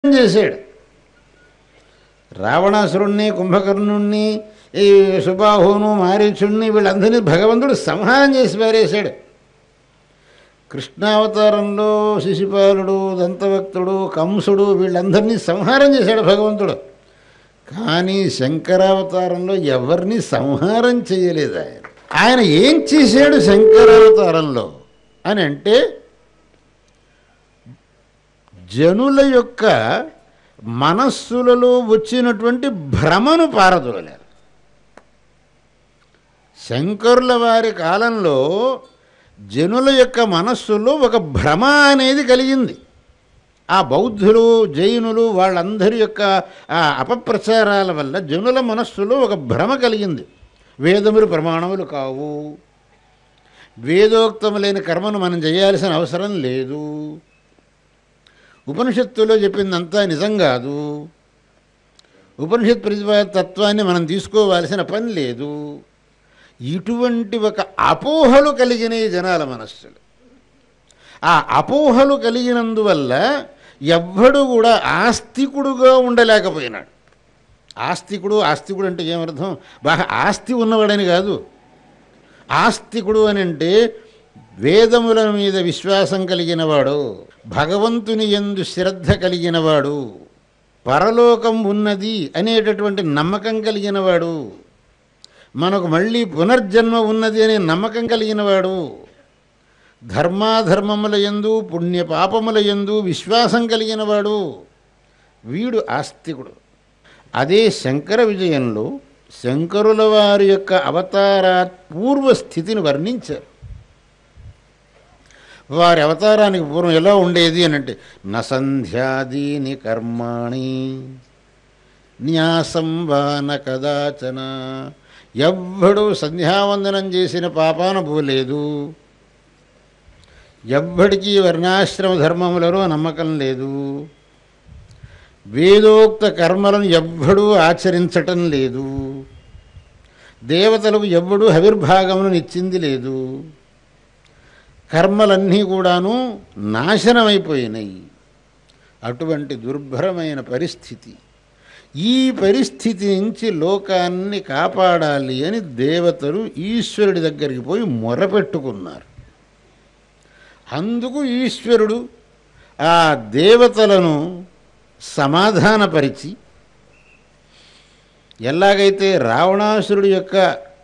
చేశాడు రావణాసురుణ్ణి కుంభకర్ణుణ్ణి ఈ సుబాహును మారీచుణ్ణి వీళ్ళందరినీ భగవంతుడు సంహారం చేసి పారేశాడు కృష్ణావతారంలో శిశుపాలుడు దంతభక్తుడు కంసుడు వీళ్ళందరినీ సంహారం చేశాడు భగవంతుడు కానీ శంకరావతారంలో ఎవరిని సంహారం చేయలేదు ఆయన ఆయన ఏం చేశాడు శంకరావతారంలో అని అంటే జనుల యొక్క మనస్సులలో వచ్చినటువంటి భ్రమను పారదోలారు శంకరుల వారి కాలంలో జనుల యొక్క మనస్సులో ఒక భ్రమ అనేది కలిగింది ఆ బౌద్ధులు జైనులు వాళ్ళందరి యొక్క ఆ అపప్రచారాల వల్ల జనుల మనస్సులో ఒక భ్రమ కలిగింది వేదములు ప్రమాణములు కావు వేదోక్తములైన కర్మను మనం చేయాల్సిన అవసరం లేదు ఉపనిషత్తులో చెప్పిందంతా నిజం కాదు ఉపనిషత్ ప్రతిపాద తత్వాన్ని మనం తీసుకోవాల్సిన పని లేదు ఇటువంటి ఒక అపోహలు కలిగిన ఈ జనాల మనస్సులు ఆ అపోహలు కలిగినందువల్ల ఎవ్వడు కూడా ఆస్తికుడుగా ఉండలేకపోయినాడు ఆస్తికుడు ఆస్తికుడు అంటే ఏమర్థం బాగా ఆస్తి ఉన్నవాడని కాదు ఆస్తికుడు అని అంటే వేదముల మీద విశ్వాసం కలిగినవాడు భగవంతుని ఎందు శ్రద్ధ కలిగినవాడు పరలోకం ఉన్నది అనేటటువంటి నమ్మకం కలిగినవాడు మనకు మళ్ళీ పునర్జన్మ ఉన్నది అనే నమ్మకం కలిగినవాడు ధర్మాధర్మముల ఎందు పుణ్య పాపముల ఎందు విశ్వాసం కలిగినవాడు వీడు ఆస్తికుడు అదే శంకర విజయంలో శంకరుల వారి యొక్క అవతారా పూర్వ స్థితిని వర్ణించారు వారి అవతారానికి పూర్వం ఎలా ఉండేది అని అంటే నసంధ్యాదీని కర్మాణి న్యాసం వాన కదాచన ఎవ్వడు సంధ్యావందనం చేసిన పాపాన పోలేదు ఎవ్వడికి వర్ణాశ్రమ ధర్మములలో నమ్మకం లేదు వేదోక్త కర్మలను ఎవ్వడూ ఆచరించటం లేదు దేవతలకు ఎవ్వడూ హవిర్భాగమును ఇచ్చింది లేదు కర్మలన్నీ కూడాను నాశనమైపోయినాయి అటువంటి దుర్భరమైన పరిస్థితి ఈ పరిస్థితి నుంచి లోకాన్ని కాపాడాలి అని దేవతలు ఈశ్వరుడి దగ్గరికి పోయి మొరపెట్టుకున్నారు అందుకు ఈశ్వరుడు ఆ దేవతలను సమాధానపరిచి ఎలాగైతే రావణాసురుడి యొక్క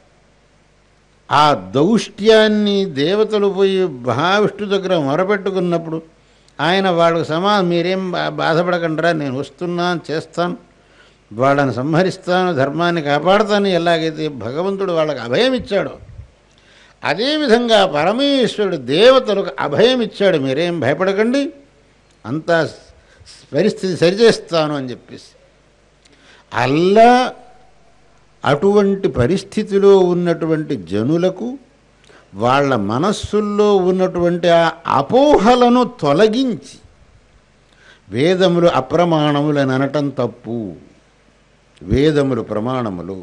ఆ దౌష్ట్యాన్ని దేవతలు పోయి మహావిష్ణు దగ్గర మొరపెట్టుకున్నప్పుడు ఆయన వాళ్ళకు సమా మీరేం బా- బాధపడకండిరా నేను వస్తున్నాను చేస్తాను వాళ్ళని సంహరిస్తాను ధర్మాన్ని కాపాడుతాను ఎలాగైతే భగవంతుడు వాళ్ళకి అభయం ఇచ్చాడో అదేవిధంగా పరమేశ్వరుడు దేవతలకు అభయం ఇచ్చాడు మీరేం భయపడకండి అంతా పరిస్థితి సరిచేస్తాను అని చెప్పేసి అల్లా అటువంటి పరిస్థితిలో ఉన్నటువంటి జనులకు వాళ్ళ మనస్సుల్లో ఉన్నటువంటి ఆ అపోహలను తొలగించి వేదములు అప్రమాణములని అనటం తప్పు వేదములు ప్రమాణములు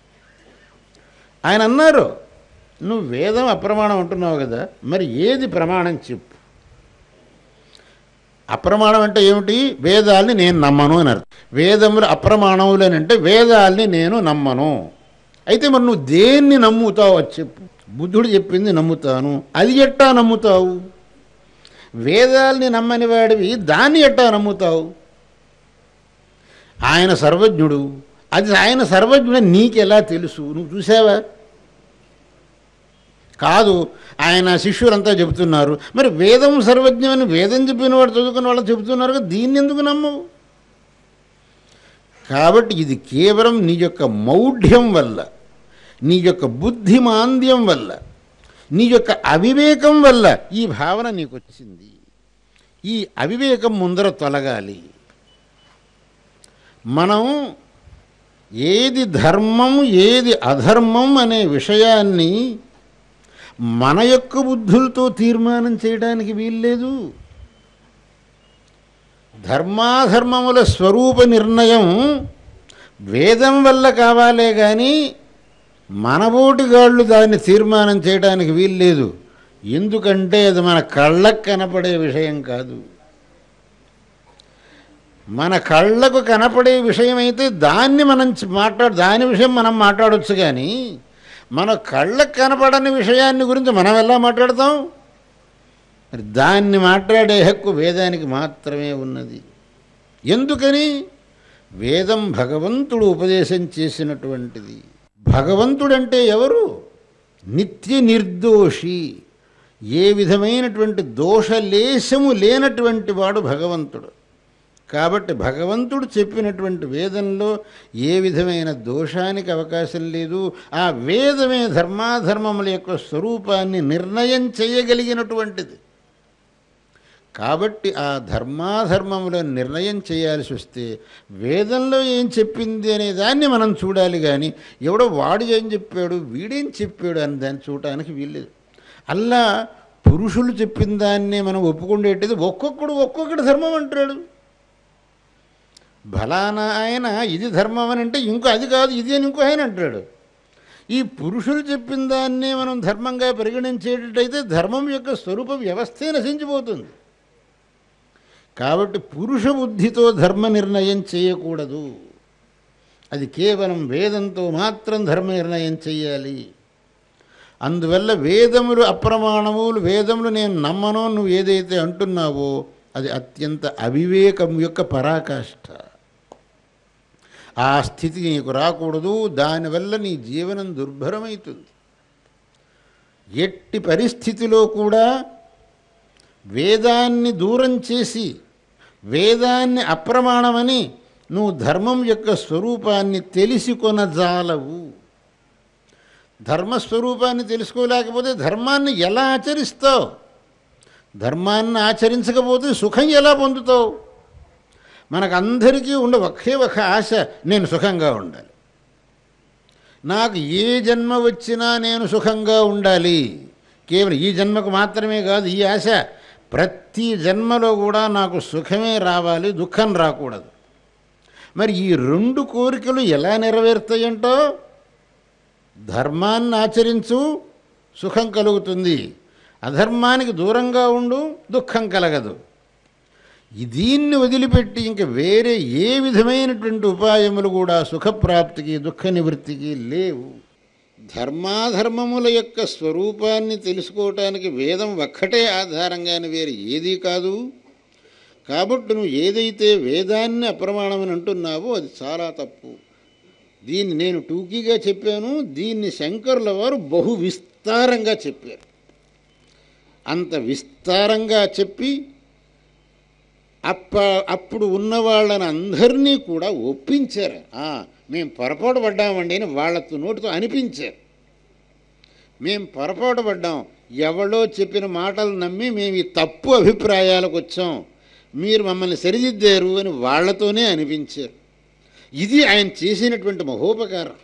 ఆయన అన్నారు నువ్వు వేదం అప్రమాణం అంటున్నావు కదా మరి ఏది ప్రమాణం చెప్పు అప్రమాణం అంటే ఏమిటి వేదాల్ని నేను నమ్మను అని అర్థం వేదములు అప్రమాణములు అని అంటే వేదాల్ని నేను నమ్మను అయితే మరి నువ్వు దేన్ని నమ్ముతావు అది చెప్పు బుద్ధుడు చెప్పింది నమ్ముతాను అది ఎట్టా నమ్ముతావు వేదాల్ని నమ్మని వాడివి దాన్ని ఎట్టా నమ్ముతావు ఆయన సర్వజ్ఞుడు అది ఆయన సర్వజ్ఞుడు నీకెలా తెలుసు నువ్వు చూసావా కాదు ఆయన శిష్యులంతా చెబుతున్నారు మరి వేదం సర్వజ్ఞం అని వేదం చెప్పిన వాడు చదువుకున్న వాళ్ళు చెబుతున్నారు కదా దీన్ని ఎందుకు నమ్మవు కాబట్టి ఇది కేవలం నీ యొక్క మౌఢ్యం వల్ల నీ యొక్క బుద్ధిమాంద్యం వల్ల నీ యొక్క అవివేకం వల్ల ఈ భావన నీకు వచ్చింది ఈ అవివేకం ముందర తొలగాలి మనం ఏది ధర్మం ఏది అధర్మం అనే విషయాన్ని మన యొక్క బుద్ధులతో తీర్మానం చేయడానికి వీల్లేదు ధర్మాధర్మముల స్వరూప నిర్ణయం వేదం వల్ల కావాలే కానీ మనబోటిగాళ్ళు దాన్ని తీర్మానం చేయడానికి వీల్లేదు ఎందుకంటే అది మన కళ్ళకు కనపడే విషయం కాదు మన కళ్ళకు కనపడే విషయం అయితే దాన్ని మనం చ- మాట్లాడు దాని విషయం మనం మాట్లాడవచ్చు కానీ మన కళ్ళకు కనపడని విషయాన్ని గురించి మనం ఎలా మాట్లాడతాం మరి దాన్ని మాట్లాడే హక్కు వేదానికి మాత్రమే ఉన్నది ఎందుకని వేదం భగవంతుడు ఉపదేశం చేసినటువంటిది భగవంతుడంటే ఎవరు నిత్య నిర్దోషి ఏ విధమైనటువంటి దోషలేశము లేనటువంటి వాడు భగవంతుడు కాబట్టి భగవంతుడు చెప్పినటువంటి వేదంలో ఏ విధమైన దోషానికి అవకాశం లేదు ఆ వేదమే ధర్మాధర్మముల యొక్క స్వరూపాన్ని నిర్ణయం చేయగలిగినటువంటిది కాబట్టి ఆ ధర్మాధర్మములను నిర్ణయం చేయాల్సి వస్తే వేదంలో ఏం చెప్పింది అనే దాన్ని మనం చూడాలి కానీ ఎవడో వాడు ఏం చెప్పాడు వీడేం చెప్పాడు అని దాన్ని చూడటానికి వీల్లేదు అలా పురుషులు చెప్పిన దాన్నే మనం ఒప్పుకుండేటిది ఒక్కొక్కడు ఒక్కొక్కటి ధర్మం అంటాడు ఫలానా ఆయన ఇది ధర్మం అని అంటే ఇంకో అది కాదు ఇది అని ఇంకో ఆయన అంటాడు ఈ పురుషులు చెప్పిన దాన్నే మనం ధర్మంగా పరిగణించేటట్టయితే ధర్మం యొక్క స్వరూప వ్యవస్థే నశించిపోతుంది కాబట్టి పురుష బుద్ధితో ధర్మ నిర్ణయం చేయకూడదు అది కేవలం వేదంతో మాత్రం ధర్మ నిర్ణయం చేయాలి అందువల్ల వేదములు అప్రమాణములు వేదములు నేను నమ్మను నువ్వు ఏదైతే అంటున్నావో అది అత్యంత అవివేకం యొక్క పరాకాష్ఠ ఆ స్థితి నీకు రాకూడదు దానివల్ల నీ జీవనం దుర్భరమవుతుంది ఎట్టి పరిస్థితిలో కూడా వేదాన్ని దూరం చేసి వేదాన్ని అప్రమాణమని నువ్వు ధర్మం యొక్క స్వరూపాన్ని తెలిసి కొనజాలవు ధర్మస్వరూపాన్ని తెలుసుకోలేకపోతే ధర్మాన్ని ఎలా ఆచరిస్తావు ధర్మాన్ని ఆచరించకపోతే సుఖం ఎలా పొందుతావు మనకందరికీ ఉండే ఒకే ఒక ఆశ నేను సుఖంగా ఉండాలి నాకు ఏ జన్మ వచ్చినా నేను సుఖంగా ఉండాలి కేవలం ఈ జన్మకు మాత్రమే కాదు ఈ ఆశ ప్రతి జన్మలో కూడా నాకు సుఖమే రావాలి దుఃఖం రాకూడదు మరి ఈ రెండు కోరికలు ఎలా నెరవేరుతాయంటో ధర్మాన్ని ఆచరించు సుఖం కలుగుతుంది అధర్మానికి దూరంగా ఉండు దుఃఖం కలగదు ఈ దీన్ని వదిలిపెట్టి ఇంక వేరే ఏ విధమైనటువంటి ఉపాయములు కూడా సుఖప్రాప్తికి దుఃఖ నివృత్తికి లేవు ధర్మాధర్మముల యొక్క స్వరూపాన్ని తెలుసుకోవటానికి వేదం ఒక్కటే ఆధారంగాని వేరే ఏదీ కాదు కాబట్టి నువ్వు ఏదైతే వేదాన్ని అప్రమాణమని అంటున్నావో అది చాలా తప్పు దీన్ని నేను టూకీగా చెప్పాను దీన్ని శంకరుల వారు బహు విస్తారంగా చెప్పారు అంత విస్తారంగా చెప్పి అప్ప అప్పుడు ఉన్న వాళ్ళని అందరినీ కూడా ఒప్పించారు "ఆ, మేము పొరపాటు పడ్డామండి అని వాళ్ళతో నోటితో అనిపించారు మేము పొరపాటు పడ్డాం ఎవడో చెప్పిన మాటలు నమ్మి మేము ఈ తప్పు అభిప్రాయాలకు వచ్చాం మీరు మమ్మల్ని సరిదిద్దారు అని వాళ్ళతోనే అనిపించారు ఇది ఆయన చేసినటువంటి మహోపకారం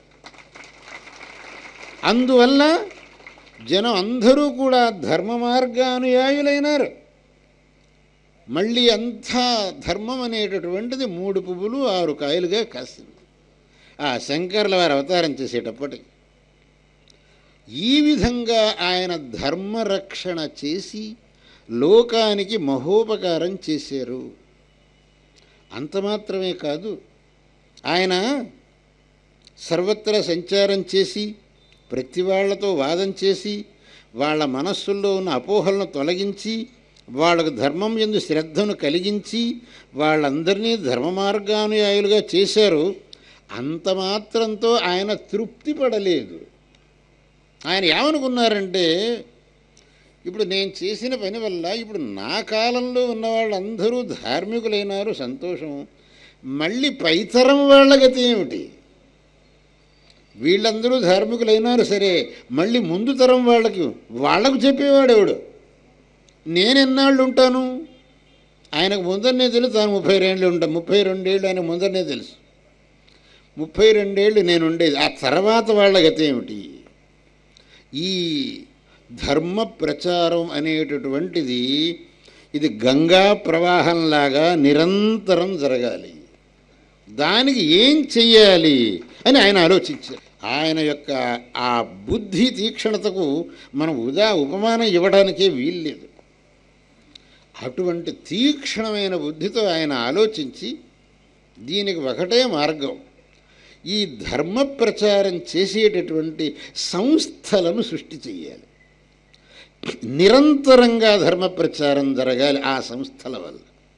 అందువల్ల జనం అందరూ కూడా ధర్మ మార్గానుయాయులైనారు మళ్ళీ అంతా ధర్మం అనేటటువంటిది మూడు పువ్వులు ఆరు కాయలుగా కాసింది ఆ శంకర్ల వారు అవతారం చేసేటప్పటికి ఈ విధంగా ఆయన ధర్మరక్షణ చేసి లోకానికి మహోపకారం చేశారు అంత మాత్రమే కాదు ఆయన సర్వత్రా సంచారం చేసి ప్రతి వాళ్ళతో వాదం చేసి వాళ్ళ మనస్సుల్లో ఉన్న అపోహలను తొలగించి వాళ్ళకు ధర్మం ఎందు శ్రద్ధను కలిగించి వాళ్ళందరినీ ధర్మ మార్గానుయాయులుగా చేశారు అంత మాత్రంతో ఆయన తృప్తి పడలేదు ఆయన ఏమనుకున్నారంటే ఇప్పుడు నేను చేసిన పని వల్ల ఇప్పుడు నా కాలంలో ఉన్న వాళ్ళందరూ ధార్మికులైనారు సంతోషం మళ్ళీ పైతరం వాళ్ళ గతి ఏమిటి వీళ్ళందరూ ధార్మికులైనారు సరే మళ్ళీ ముందు తరం వాళ్ళకి వాళ్ళకు చెప్పేవాడెవడు నేనెన్నాళ్ళు ఉంటాను ఆయనకు ముందరనే తెలుసు తాను ముప్పై రెండేళ్ళు ఉంటా ముప్పై రెండేళ్ళు ఆయనకు ముందరనే తెలుసు ముప్పై రెండేళ్ళు నేను ఉండేది ఆ తర్వాత వాళ్ళ గతి ఏమిటి ఈ ధర్మ ప్రచారం అనేటటువంటిది ఇది గంగా ప్రవాహంలాగా నిరంతరం జరగాలి దానికి ఏం చెయ్యాలి అని ఆయన ఆలోచించారు ఆయన యొక్క ఆ బుద్ధి తీక్షణతకు మనం ఉదా ఉపమానం ఇవ్వడానికే వీల్లేదు అటువంటి తీక్షణమైన బుద్ధితో ఆయన ఆలోచించి దీనికి ఒకటే మార్గం ఈ ధర్మ ప్రచారం చేసేటటువంటి సంస్థలను సృష్టి చేయాలి నిరంతరంగా ధర్మ ప్రచారం జరగాలి ఆ సంస్థల వల్ల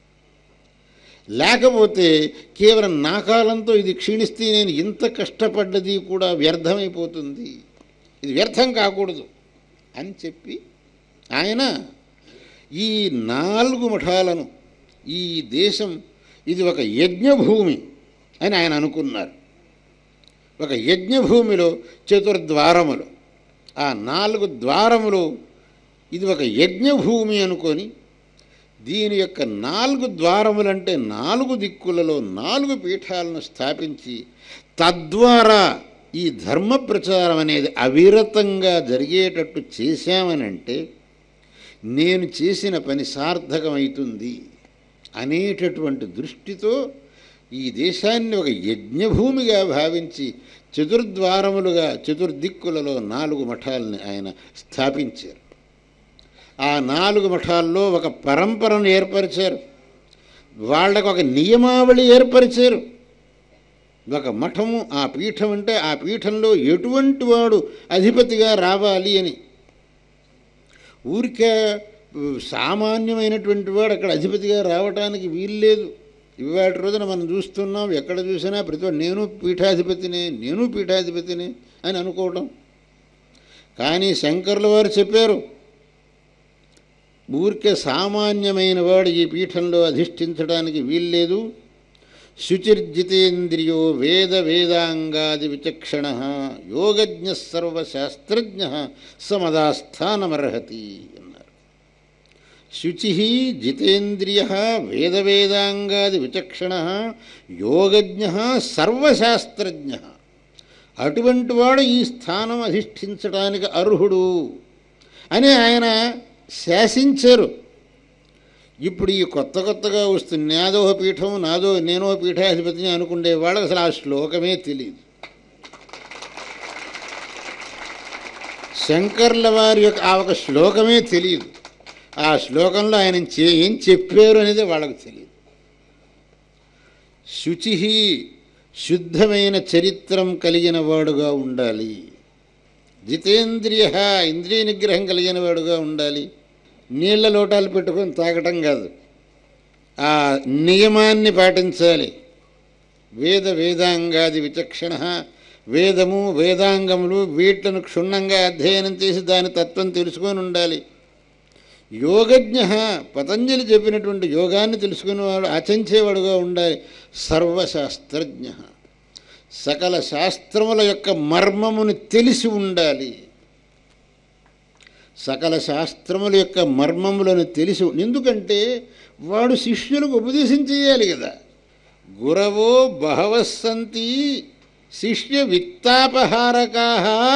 లేకపోతే కేవలం నా కాలంతో ఇది క్షీణిస్తే నేను ఇంత కష్టపడ్డది కూడా వ్యర్థమైపోతుంది ఇది వ్యర్థం కాకూడదు అని చెప్పి ఆయన ఈ నాలుగు మఠాలను ఈ దేశం ఇది ఒక యజ్ఞభూమి అని ఆయన అనుకున్నారు ఒక యజ్ఞభూమిలో చతుర్ద్వారములు ఆ నాలుగు ద్వారములు ఇది ఒక యజ్ఞభూమి అనుకొని దీని యొక్క నాలుగు ద్వారములంటే నాలుగు దిక్కులలో నాలుగు పీఠాలను స్థాపించి తద్వారా ఈ ధర్మ ప్రచారం అనేది అవిరతంగా జరిగేటట్టు చేశామనంటే నేను చేసిన పని సార్థకమవుతుంది అనేటటువంటి దృష్టితో ఈ దేశాన్ని ఒక యజ్ఞభూమిగా భావించి చతుర్ద్వారములుగా చతుర్దిక్కులలో నాలుగు మఠాలని ఆయన స్థాపించారు ఆ నాలుగు మఠాల్లో ఒక పరంపరను ఏర్పరిచారు వాళ్ళకు ఒక నియమావళి ఏర్పరిచారు ఒక మఠము ఆ పీఠం అంటే ఆ పీఠంలో ఎటువంటి వాడు అధిపతిగా రావాలి అని ఊరికే సామాన్యమైనటువంటి వాడు అక్కడ అధిపతిగా రావడానికి వీల్లేదు ఇవాటి రోజున మనం చూస్తున్నాం ఎక్కడ చూసినా ప్రతి వాడు నేను పీఠాధిపతినే నేను పీఠాధిపతినే అని అనుకోవడం కానీ శంకర్ల వారు చెప్పారు ఊరికే సామాన్యమైన వాడు ఈ పీఠంలో అధిష్ఠించడానికి వీల్లేదు శుచిర్జితేంద్రియో వేద వేదాంగాది విచక్షణ యోగజ్ఞ సర్వశాస్త్రజ్ఞ సమదాస్థానమర్హతి అన్నారు శుచి జితేంద్రియ వేద వేదాంగాది విచక్షణ యోగజ్ఞ సర్వశాస్త్రజ్ఞ అటువంటి వాడు ఈ స్థానం అధిష్ఠించడానికి అర్హుడు అని ఆయన శాసించారు ఇప్పుడు ఈ కొత్త కొత్తగా వస్తుంది నాదో పీఠం నాదో నేనో పీఠాధిపతిని అనుకునే వాళ్ళకి అసలు ఆ శ్లోకమే తెలియదు శంకర్ల వారి యొక్క ఆ ఒక శ్లోకమే తెలియదు ఆ శ్లోకంలో ఆయన చే ఏం చెప్పారు అనేది వాళ్ళకు తెలియదు శుచి శుద్ధమైన చరిత్రం కలిగిన వాడుగా ఉండాలి జితేంద్రియ ఇంద్రియ నిగ్రహం కలిగిన వాడుగా ఉండాలి నీళ్ళ లోటాలు పెట్టుకొని తాగటం కాదు ఆ నియమాన్ని పాటించాలి వేద వేదాంగాది విచక్షణ వేదము వేదాంగములు వీటిని క్షుణ్ణంగా అధ్యయనం చేసి దాని తత్వం తెలుసుకొని ఉండాలి యోగజ్ఞ పతంజలి చెప్పినటువంటి యోగాన్ని తెలుసుకునేవాడు ఆచరించేవాడుగా ఉండాలి సర్వశాస్త్రజ్ఞ సకల శాస్త్రముల యొక్క మర్మమును తెలిసి ఉండాలి సకల శాస్త్రముల యొక్క మర్మములను తెలిసి ఎందుకంటే వాడు శిష్యులకు ఉపదేశం చేయాలి కదా గురవో బహవస్సంతి శిష్య విత్తాపహారకా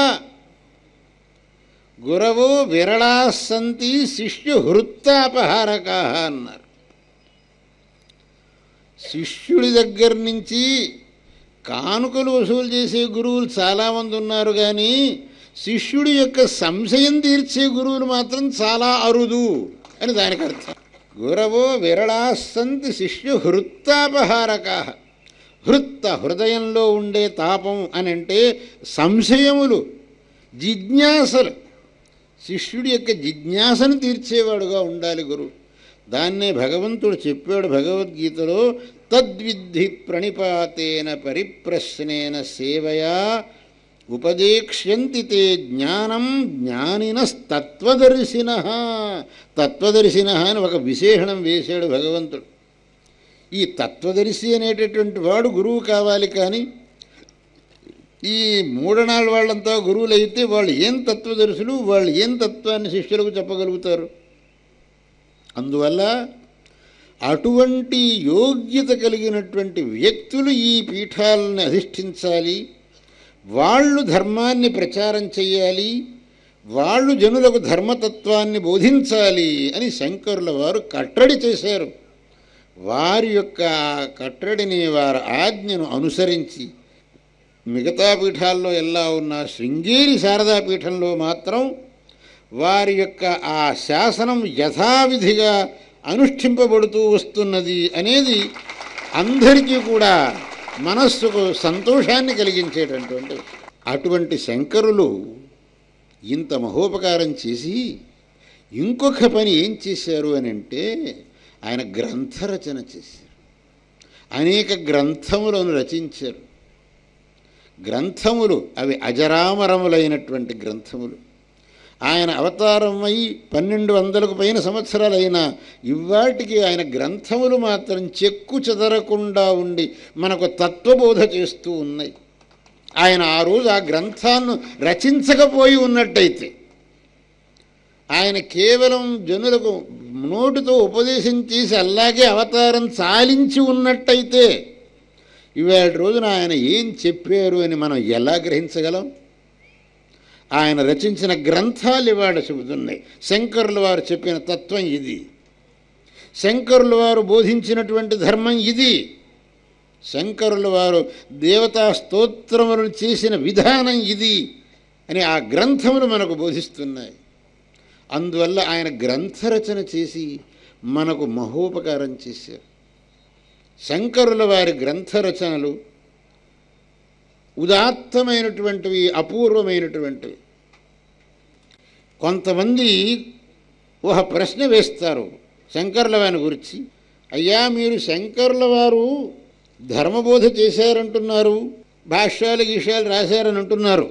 గురవో విరళాసంతి శిష్య హృత్తాపహారకా అన్నారు శిష్యుడి దగ్గర నుంచి కానుకలు వసూలు చేసే గురువులు చాలామంది ఉన్నారు కానీ శిష్యుడి యొక్క సంశయం తీర్చే గురువులు మాత్రం చాలా అరుదు అని దానికి అర్థం గురవో విరళాసంతి శిష్యు హృత్తాపహారకా హృత్త హృదయంలో ఉండే తాపం అని అంటే సంశయములు జిజ్ఞాసలు శిష్యుడి యొక్క జిజ్ఞాసను తీర్చేవాడుగా ఉండాలి గురువు దాన్నే భగవంతుడు చెప్పాడు భగవద్గీతలో తద్విద్ధి ప్రణిపాతేన పరిప్రశ్నేన సేవయా ఉపదేక్ష్యంతి తే జ్ఞానం జ్ఞానినస్తత్వదర్శిన తత్వదర్శిన అని ఒక విశేషణం వేశాడు భగవంతుడు ఈ తత్వదర్శి అనేటటువంటి వాడు గురువు కావాలి కానీ ఈ మూడనాళ్ళ వాళ్ళంతా గురువులు అయితే వాళ్ళు ఏం తత్వదర్శులు వాళ్ళు ఏం తత్వాన్ని శిష్యులకు చెప్పగలుగుతారు అందువల్ల అటువంటి యోగ్యత కలిగినటువంటి వ్యక్తులు ఈ పీఠాలను అధిష్ఠించాలి వాళ్ళు ధర్మాన్ని ప్రచారం చేయాలి వాళ్ళు జనులకు ధర్మతత్వాన్ని బోధించాలి అని శంకరుల వారు కట్టడి చేశారు వారి యొక్క కట్టడిని వారి ఆజ్ఞను అనుసరించి మిగతా పీఠాల్లో ఎలా ఉన్న శృంగేరి శారదా పీఠంలో మాత్రం వారి యొక్క ఆ శాసనం యథావిధిగా అనుష్ఠింపబడుతూ వస్తున్నది అనేది అందరికీ కూడా మనస్సుకు సంతోషాన్ని కలిగించేటటువంటి అటువంటి శంకరులు ఇంత మహోపకారం చేసి ఇంకొక పని ఏం చేశారు అని అంటే ఆయన గ్రంథరచన చేశారు అనేక గ్రంథములను రచించారు గ్రంథములు అవి అజరామరములైనటువంటి గ్రంథములు ఆయన అవతారమై పన్నెండు వందలకు పైన సంవత్సరాలైన ఇవాటికి ఆయన గ్రంథములు మాత్రం చెక్కు చెదరకుండా ఉండి మనకు తత్వబోధ చేస్తూ ఉన్నాయి ఆయన ఆ రోజు ఆ గ్రంథాలను రచించకపోయి ఉన్నట్టయితే ఆయన కేవలం జనులకు నోటితో ఉపదేశం చేసి అలాగే అవతారం చాలించి ఉన్నట్టయితే ఇవాళ రోజున ఆయన ఏం చెప్పారు అని మనం ఎలా గ్రహించగలం ఆయన రచించిన గ్రంథాలు ఇవాళ చెబుతున్నాయి శంకరుల వారు చెప్పిన తత్వం ఇది శంకరుల వారు బోధించినటువంటి ధర్మం ఇది శంకరుల వారు దేవతా స్తోత్రములను చేసిన విధానం ఇది అని ఆ గ్రంథములు మనకు బోధిస్తున్నాయి అందువల్ల ఆయన గ్రంథరచన చేసి మనకు మహోపకారం చేశారు శంకరుల వారి గ్రంథరచనలు ఉదాత్తమైనటువంటివి అపూర్వమైనటువంటివి కొంతమంది ఒక ప్రశ్న వేస్తారు శంకరుల వారిని గురించి అయ్యా మీరు శంకరుల వారు ధర్మబోధ చేశారంటున్నారు భాష్యాలు గీష్యాలు రాశారని అంటున్నారు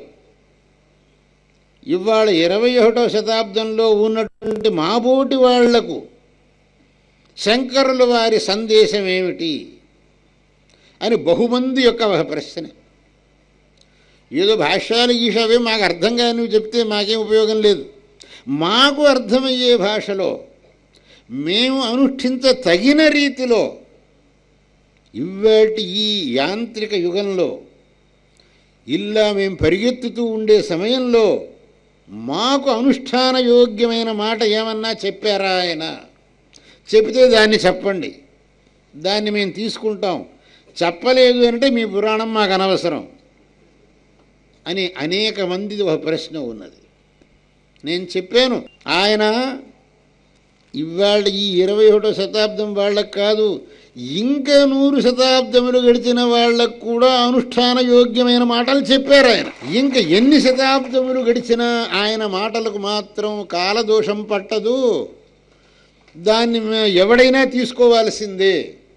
ఇవాళ ఇరవై ఒకటో శతాబ్దంలో ఉన్నటువంటి మాబోటి వాళ్లకు శంకరుల వారి సందేశం ఏమిటి అని బహుమంది యొక్క ఒక ప్రశ్న ఏదో భాష్యాలు గీషావే మాకు అర్థం కాని నువ్వు చెప్తే మాకేం ఉపయోగం లేదు మాకు అర్థమయ్యే భాషలో మేము అనుష్ఠించ తగిన రీతిలో ఇవాటి ఈ యాంత్రిక యుగంలో ఇలా మేము పరిగెత్తుతూ ఉండే సమయంలో మాకు అనుష్ఠాన యోగ్యమైన మాట ఏమన్నా చెప్పారా ఆయన చెబితే దాన్ని చెప్పండి దాన్ని మేము తీసుకుంటాం చెప్పలేదు అంటే మీ పురాణం మాకు అనవసరం అని అనేక మంది ఒక ప్రశ్న ఉన్నది నేను చెప్పాను ఆయన ఇవాళ ఈ ఇరవై ఒకటో శతాబ్దం వాళ్ళకు కాదు ఇంకా నూరు శతాబ్దములు గడిచిన వాళ్ళకు కూడా అనుష్ఠాన యోగ్యమైన మాటలు చెప్పారు ఆయన ఇంకా ఎన్ని శతాబ్దములు గడిచినా ఆయన మాటలకు మాత్రం కాలదోషం పట్టదు దాన్ని మే- ఎవడైనా తీసుకోవాల్సిందే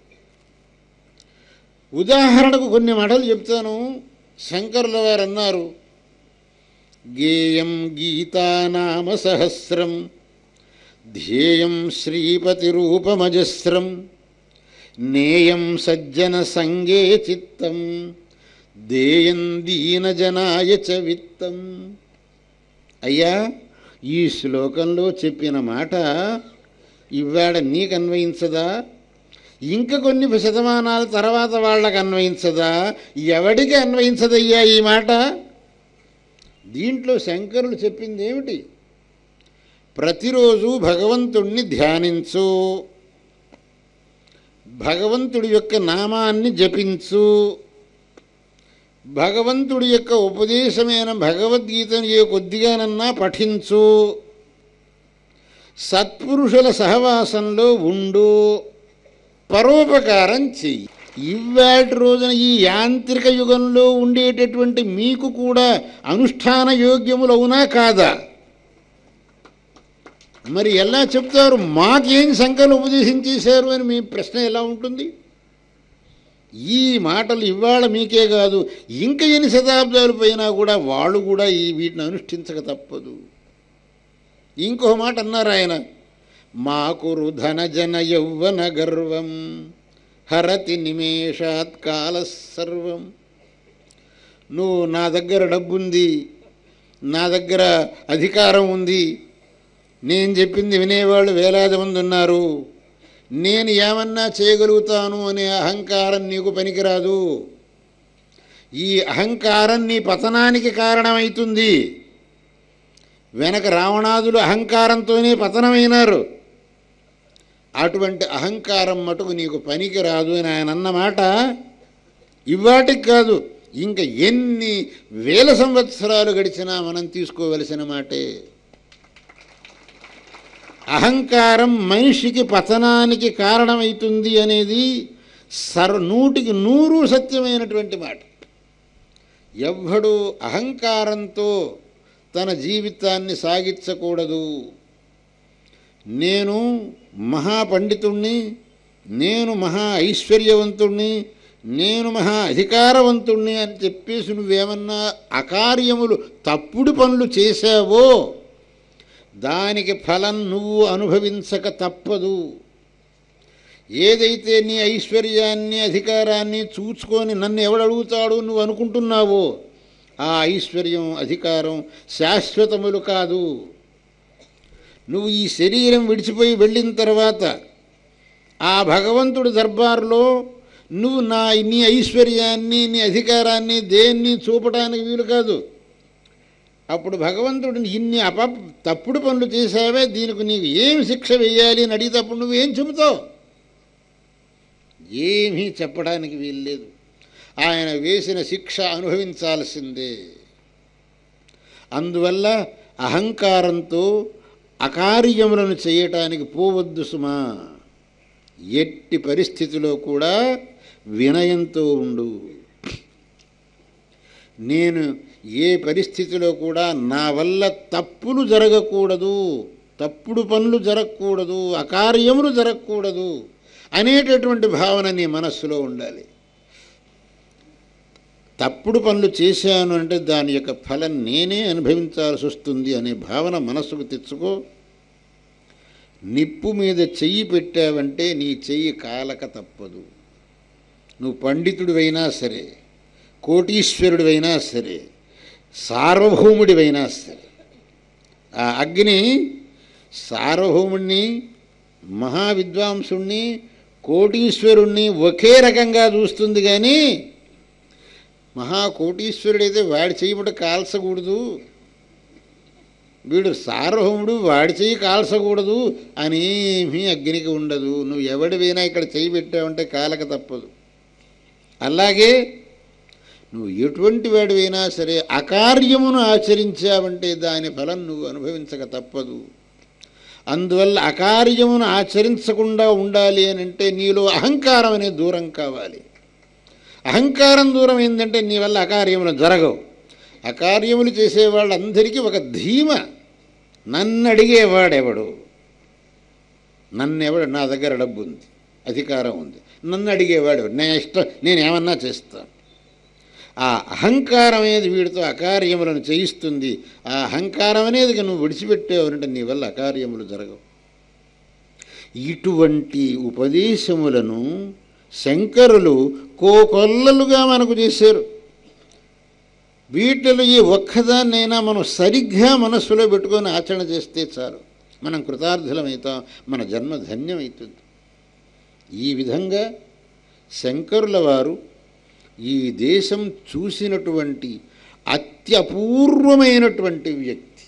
ఉదాహరణకు కొన్ని మాటలు చెప్తాను శంకరుల వారు అన్నారు గేయం గీతానామ సహస్రం ధ్యేయం శ్రీపతి రూపమజస్రం నేయం సజ్జన సంగే చిత్తం దేయం దీనజనాయ చ విత్తం అయ్యా ఈ శ్లోకంలో చెప్పిన మాట ఇవాడ నీకు అన్వయించదా ఇంకా కొన్ని శతమానాల తర్వాత వాళ్ళకు అన్వయించదా ఎవడికి అన్వయించదయ్యా ఈ మాట దీంట్లో శంకరులు చెప్పింది ఏమిటి ప్రతిరోజు భగవంతుణ్ణి ధ్యానించు భగవంతుడి యొక్క నామాన్ని జపించు భగవంతుడి యొక్క ఉపదేశమైన భగవద్గీతను ఏ కొద్దిగానన్నా పఠించు సత్పురుషుల సహవాసంలో ఉండు పరోపకారం చెయ్యి ఇవాటి రోజున ఈ యాంత్రిక యుగంలో ఉండేటటువంటి మీకు కూడా అనుష్ఠాన యోగ్యములు అవునా కాదా మరి ఎలా చెప్తారు మాకేం సంఖ్యలు ఉపదేశించేశారు అని మీ ప్రశ్న ఎలా ఉంటుంది ఈ మాటలు ఇవాళ మీకే కాదు ఇంకా ఎన్ని శతాబ్దాలు పోయినా కూడా వాళ్ళు కూడా ఈ వీటిని అనుష్ఠించక తప్పదు ఇంకో మాట అన్నారు ఆయన మాకురు ధన జన యౌవన గర్వం హరతి నిమేషాత్ కాల సర్వం నువ్వు నా దగ్గర డబ్బుంది నా దగ్గర అధికారం ఉంది నేను చెప్పింది వినేవాళ్ళు వేలాది మంది ఉన్నారు నేను ఏమన్నా చేయగలుగుతాను అనే అహంకారం నీకు పనికిరాదు ఈ అహంకారం నీ పతనానికి కారణమవుతుంది వెనక రావణాదులు అహంకారంతోనే పతనమైనారు అటువంటి అహంకారం మటుకు నీకు పనికి రాదు అని ఆయన అన్నమాట ఇవాటికి కాదు ఇంకా ఎన్ని వేల సంవత్సరాలు గడిచినా మనం తీసుకోవలసిన మాటే అహంకారం మనిషికి పతనానికి కారణమవుతుంది అనేది సర్వ నూటికి నూరు సత్యమైనటువంటి మాట ఎవ్వడు అహంకారంతో తన జీవితాన్ని సాగించకూడదు నేను మహాపండితుణ్ణి నేను మహా ఐశ్వర్యవంతుణ్ణి నేను మహా అధికారవంతుణ్ణి అని చెప్పేసి నువ్వేమన్నా అకార్యములు తప్పుడు పనులు చేశావో దానికి ఫలం నువ్వు అనుభవించక తప్పదు ఏదైతే నీ ఐశ్వర్యాన్ని అధికారాన్ని చూచుకొని నన్ను ఎవడు అడుగుతాడు నువ్వు అనుకుంటున్నావో ఆ ఐశ్వర్యం అధికారం శాశ్వతములు కాదు నువ్వు ఈ శరీరం విడిచిపోయి వెళ్ళిన తర్వాత ఆ భగవంతుడి దర్బార్లో నువ్వు నా నీ ఐశ్వర్యాన్ని నీ అధికారాన్ని దేన్ని చూపడానికి వీలు కాదు అప్పుడు భగవంతుడిని ఇన్ని అప తప్పుడు పనులు చేశావే దీనికి నీకు ఏమి శిక్ష వేయాలి అని అడిగినప్పుడు నువ్వేం చెబుతావు ఏమీ చెప్పడానికి వీల్లేదు ఆయన వేసిన శిక్ష అనుభవించాల్సిందే అందువల్ల అహంకారంతో అకార్యములను చేయటానికి పోవద్దు సుమా ఎట్టి పరిస్థితిలో కూడా వినయంతో ఉండు నేను ఏ పరిస్థితిలో కూడా నా వల్ల తప్పులు జరగకూడదు తప్పుడు పనులు జరగకూడదు అకార్యములు జరగకూడదు అనేటటువంటి భావన నీ మనస్సులో ఉండాలి తప్పుడు పనులు చేశాను అంటే దాని యొక్క ఫలం నేనే అనుభవించాల్సి వస్తుంది అనే భావన మనస్సుకు తెచ్చుకో నిప్పు మీద చెయ్యి పెట్టావంటే నీ చెయ్యి కాలక తప్పదు నువ్వు పండితుడివైనా సరే కోటీశ్వరుడివైనా సరే సార్వభౌముడివైనా సరే ఆ అగ్ని సార్వభౌముణ్ణి మహావిద్వాంసుణ్ణి కోటీశ్వరుణ్ణి ఒకే రకంగా చూస్తుంది కానీ మహాకోటీశ్వరుడైతే వాడి చేయబడి కాల్చకూడదు వీడు సార్వభౌముడు వాడి చెయ్యి కాల్చకూడదు అనేమీ అగ్నికి ఉండదు నువ్వు ఎవడివైనా ఇక్కడ చెయ్యి పెట్టావంటే కాలక తప్పదు అలాగే నువ్వు ఎటువంటి వాడివైనా సరే అకార్యమును ఆచరించావంటే దాని ఫలం నువ్వు అనుభవించక తప్పదు అందువల్ల అకార్యమును ఆచరించకుండా ఉండాలి అని అంటే నీలో అహంకారం అనేది దూరం కావాలి అహంకారం దూరం ఏంటంటే నీ వల్ల అకార్యములు జరగవు అకార్యములు చేసేవాళ్ళందరికీ ఒక ధీమ నన్ను అడిగేవాడెవడు నన్ను ఎవడు నా దగ్గర డబ్బు ఉంది అధికారం ఉంది నన్ను అడిగేవాడు నేను ఇష్టం నేను ఏమన్నా చేస్తాను ఆ అహంకారం అనేది వీడితో అకార్యములను చేయిస్తుంది ఆ అహంకారం అనేది నువ్వు విడిచిపెట్టేవనంటే నీ వల్ల అకార్యములు జరగవు ఇటువంటి ఉపదేశములను శంకరులు కోకొల్లలుగా మనకు చేశారు వీటిలో ఈ ఒక్కదాన్నైనా మనం సరిగ్గా మనస్సులో పెట్టుకొని ఆచరణ చేస్తే చాలు మనం కృతార్థులమవుతాం మన జన్మ ధన్యమవుతుంది ఈ విధంగా శంకరుల వారు ఈ దేశం చూసినటువంటి అత్యపూర్వమైనటువంటి వ్యక్తి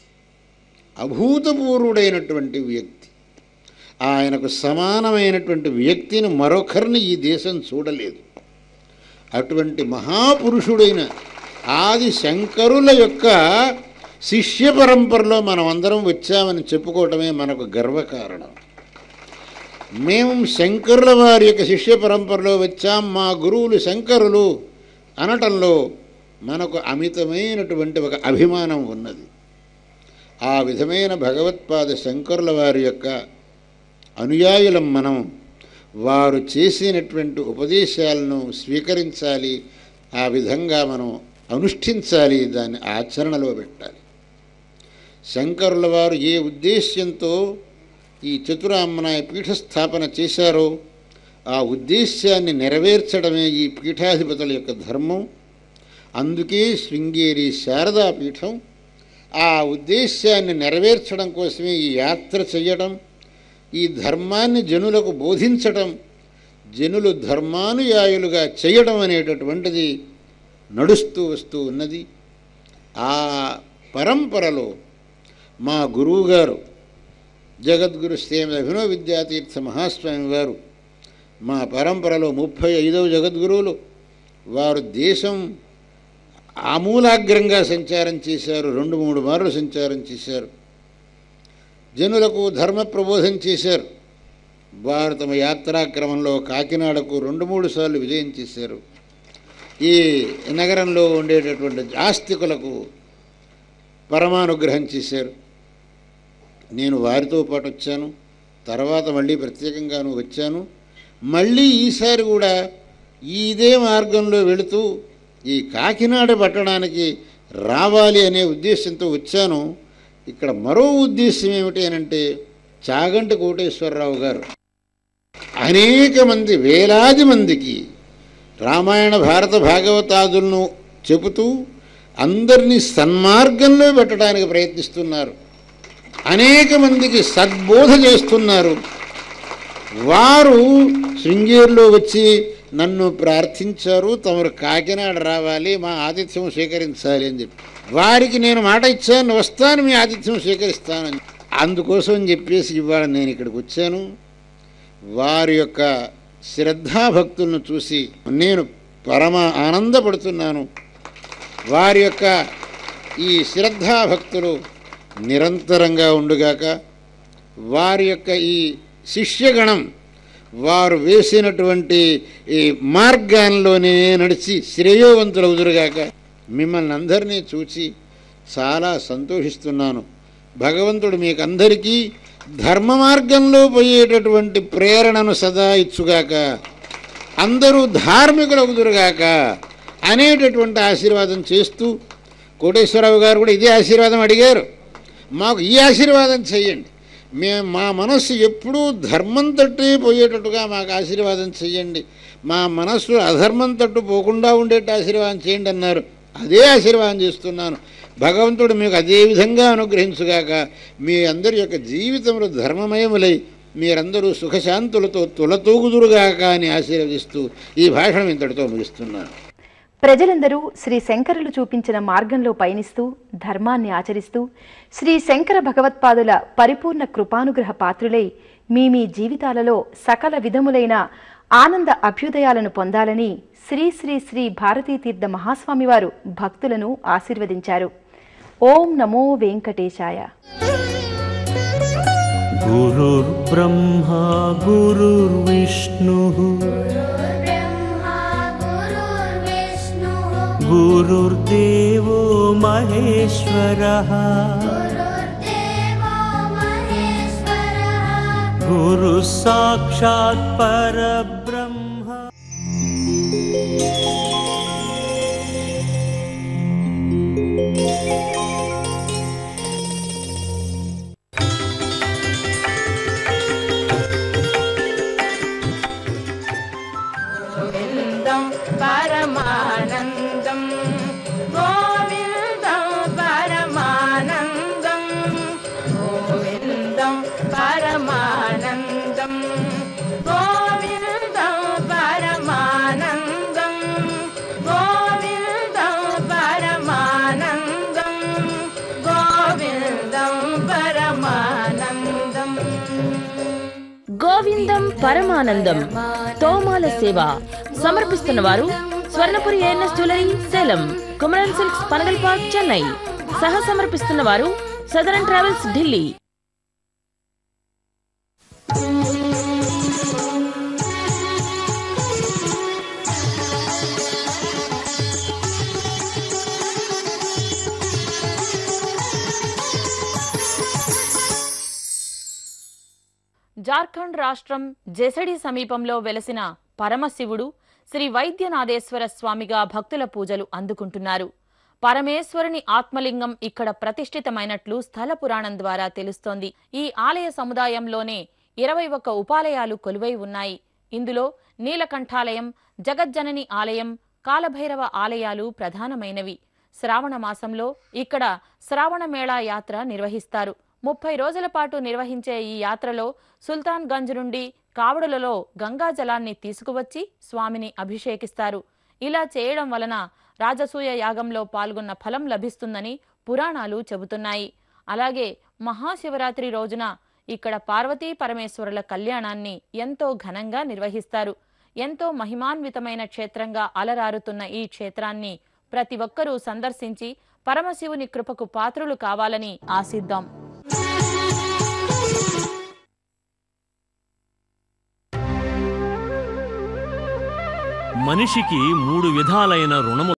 అభూతపూర్వుడైనటువంటి వ్యక్తి ఆయనకు సమానమైనటువంటి వ్యక్తిని మరొకరిని ఈ దేశం చూడలేదు అటువంటి మహాపురుషుడైన ఆది శంకరుల యొక్క శిష్య పరంపరలో మనం అందరం వచ్చామని చెప్పుకోవటమే మనకు గర్వకారణం మేము శంకరుల వారి యొక్క శిష్య పరంపరలో వచ్చాం మా గురువులు శంకరులు అనటంలో మనకు అమితమైనటువంటి ఒక అభిమానం ఉన్నది ఆ విధమైన భగవత్పాద శంకరుల వారి యొక్క అనుయాయులం మనం వారు చేసినటువంటి ఉపదేశాలను స్వీకరించాలి ఆ విధంగా మనం అనుష్ఠించాలి దాన్ని ఆచరణలో పెట్టాలి శంకరుల వారు ఏ ఉద్దేశ్యంతో ఈ చతురామ్మనాయ పీఠస్థాపన చేశారో ఆ ఉద్దేశ్యాన్ని నెరవేర్చడమే ఈ పీఠాధిపతుల యొక్క ధర్మం అందుకే శృంగేరి శారదా పీఠం ఆ ఉద్దేశ్యాన్ని నెరవేర్చడం కోసమే ఈ యాత్ర చేయడం ఈ ధర్మాన్ని జనులకు బోధించటం జనులు ధర్మానుయాయులుగా చేయడం అనేటటువంటిది నడుస్తూ వస్తూ ఉన్నది ఆ పరంపరలో మా గురువుగారు జగద్గురు శ్రీమద్ అభినవ విద్యాతీర్థ మహాస్వామి వారు మా పరంపరలో ముప్పై ఐదవ జగద్గురువులు వారు దేశం ఆమూలాగ్రంగా సంచారం చేశారు రెండు మూడు మార్లు సంచారం చేశారు జనులకు ధర్మ ప్రబోధం చేశారు వారు తమ యాత్రాక్రమంలో కాకినాడకు రెండు మూడు సార్లు విజయం చేశారు ఈ నగరంలో ఉండేటటువంటి ఆస్తికులకు పరమానుగ్రహం చేశారు నేను వారితో పాటు వచ్చాను తర్వాత మళ్ళీ ప్రత్యేకంగాను వచ్చాను మళ్ళీ ఈసారి కూడా ఇదే మార్గంలో వెళుతూ ఈ కాకినాడ పట్టణానికి రావాలి అనే ఉద్దేశంతో వచ్చాను ఇక్కడ మరో ఉద్దేశం ఏమిటి అనంటే చాగంటి కోటేశ్వరరావు గారు అనేక మంది వేలాది మందికి రామాయణ భారత భాగవతాదులను చెబుతూ అందరినీ సన్మార్గంలో పెట్టడానికి ప్రయత్నిస్తున్నారు అనేక మందికి సద్బోధ చేస్తున్నారు వారు శృంగేరిలో వచ్చి నన్ను ప్రార్థించారు తమరు కాకినాడ రావాలి మా ఆతిథ్యం స్వీకరించాలి అని చెప్పి వారికి నేను మాట ఇచ్చాను వస్తాను మీ ఆతిథ్యం స్వీకరిస్తానని అందుకోసం అని చెప్పేసి ఇవాళ నేను ఇక్కడికి వచ్చాను వారి యొక్క శ్రద్ధాభక్తులను చూసి నేను పరమ ఆనందపడుతున్నాను వారి యొక్క ఈ శ్రద్ధాభక్తులు నిరంతరంగా ఉండుగాక వారి యొక్క ఈ శిష్యగణం వారు వేసినటువంటి ఈ మార్గాల్లోనే నడిచి శ్రేయోవంతులవుదురుగాక మిమ్మల్ని అందరినీ చూచి చాలా సంతోషిస్తున్నాను భగవంతుడు మీకు అందరికీ ధర్మ మార్గంలో పోయేటటువంటి ప్రేరణను సదా ఇచ్చుగాక అందరూ ధార్మికులవుదురుగాక అనేటటువంటి ఆశీర్వాదం చేస్తూ కోటేశ్వరరావు గారు కూడా ఇదే ఆశీర్వాదం అడిగారు మాకు ఈ ఆశీర్వాదం చెయ్యండి మేము మా మనస్సు ఎప్పుడూ ధర్మం తట్టే పోయేటట్టుగా మాకు ఆశీర్వాదం చెయ్యండి మా మనస్సు అధర్మం తట్టు పోకుండా ఉండేట్టు ఆశీర్వాదం చేయండి అన్నారు అదే ఆశీర్వాదం చేస్తున్నాను భగవంతుడు మీకు అదే విధంగా అనుగ్రహించుగాక మీ అందరి యొక్క జీవితంలో ధర్మమయములై మీరందరూ సుఖశాంతులతో తులతూగుదురుగాక అని ఆశీర్వదిస్తూ ఈ భాషణం ఇంతటితో ముగిస్తున్నాను ప్రజలందరూ శ్రీ శంకరులు చూపించిన మార్గంలో పయనిస్తూ ధర్మాన్ని ఆచరిస్తూ శ్రీ శంకర భగవత్పాదుల పరిపూర్ణ కృపానుగ్రహ పాత్రులై మీ మీ జీవితాలలో సకల విధములైన ఆనంద అభ్యుదయాలను పొందాలని శ్రీ శ్రీ శ్రీ భారతీ తీర్థ మహాస్వామి వారు భక్తులను ఆశీర్వదించారు ఓం నమో వెంకటేశాయ गुरुर्ब्रह्मा गुरुर्विष्णुः ब्रह्मा गुरुर्विष्णुः गुरुर्देवो महेश्वरः गुरुर्देवो महेश्वरः गुरुः साक्षात् परब्रह्म गोविन्दं परमानन्दं गोविन्दं परमानन्दं गोविन्दं परमानन्दं गोविन्दं परमानन्दं गोविन्दं परमानन्दं गोविन्दं परमानन्दम् గోవిందం పరమానందం తోమాల సేవ సమర్పిస్తున్న వారు Swarnapuri ANS jewellery Salem Kumaran silks Panagal park Chennai సహ సమర్పిస్తున్న వారు సదరన్ ట్రావెల్స్ ఢిల్లీ జార్ఖండ్ రాష్ట్రం జెసడి సమీపంలో వెలసిన పరమశివుడు శ్రీ వైద్యనాథేశ్వర స్వామిగా భక్తుల పూజలు అందుకుంటున్నారు పరమేశ్వరుని ఆత్మలింగం ఇక్కడ ప్రతిష్ఠితమైనట్లు స్థల పురాణం ద్వారా తెలుస్తోంది ఈ ఆలయ సముదాయంలోనే ఇరవై ఒక్క ఉపాలయాలు కొలువై ఉన్నాయి ఇందులో నీలకంఠాలయం జగజ్జనని ఆలయం కాలభైరవ ఆలయాలు ప్రధానమైనవి శ్రావణ మాసంలో ఇక్కడ శ్రావణ మేళా యాత్ర నిర్వహిస్తారు ముప్పై రోజుల పాటు నిర్వహించే ఈ యాత్రలో సుల్తాన్ గంజ్ నుండి కావడులలో గంగా జలాన్ని తీసుకువచ్చి స్వామిని అభిషేకిస్తారు ఇలా చేయడం వలన రాజసూయ యాగంలో పాల్గొన్న ఫలం లభిస్తుందని పురాణాలు చెబుతున్నాయి అలాగే మహాశివరాత్రి రోజున ఇక్కడ పార్వతీ పరమేశ్వరుల కళ్యాణాన్ని ఎంతో ఘనంగా నిర్వహిస్తారు ఎంతో మహిమాన్వితమైన క్షేత్రంగా అలరారుతున్న ఈ క్షేత్రాన్ని ప్రతి ఒక్కరూ సందర్శించి పరమశివుని కృపకు పాత్రులు కావాలని ఆశిద్దాం మనిషికి మూడు విధాలైన రుణము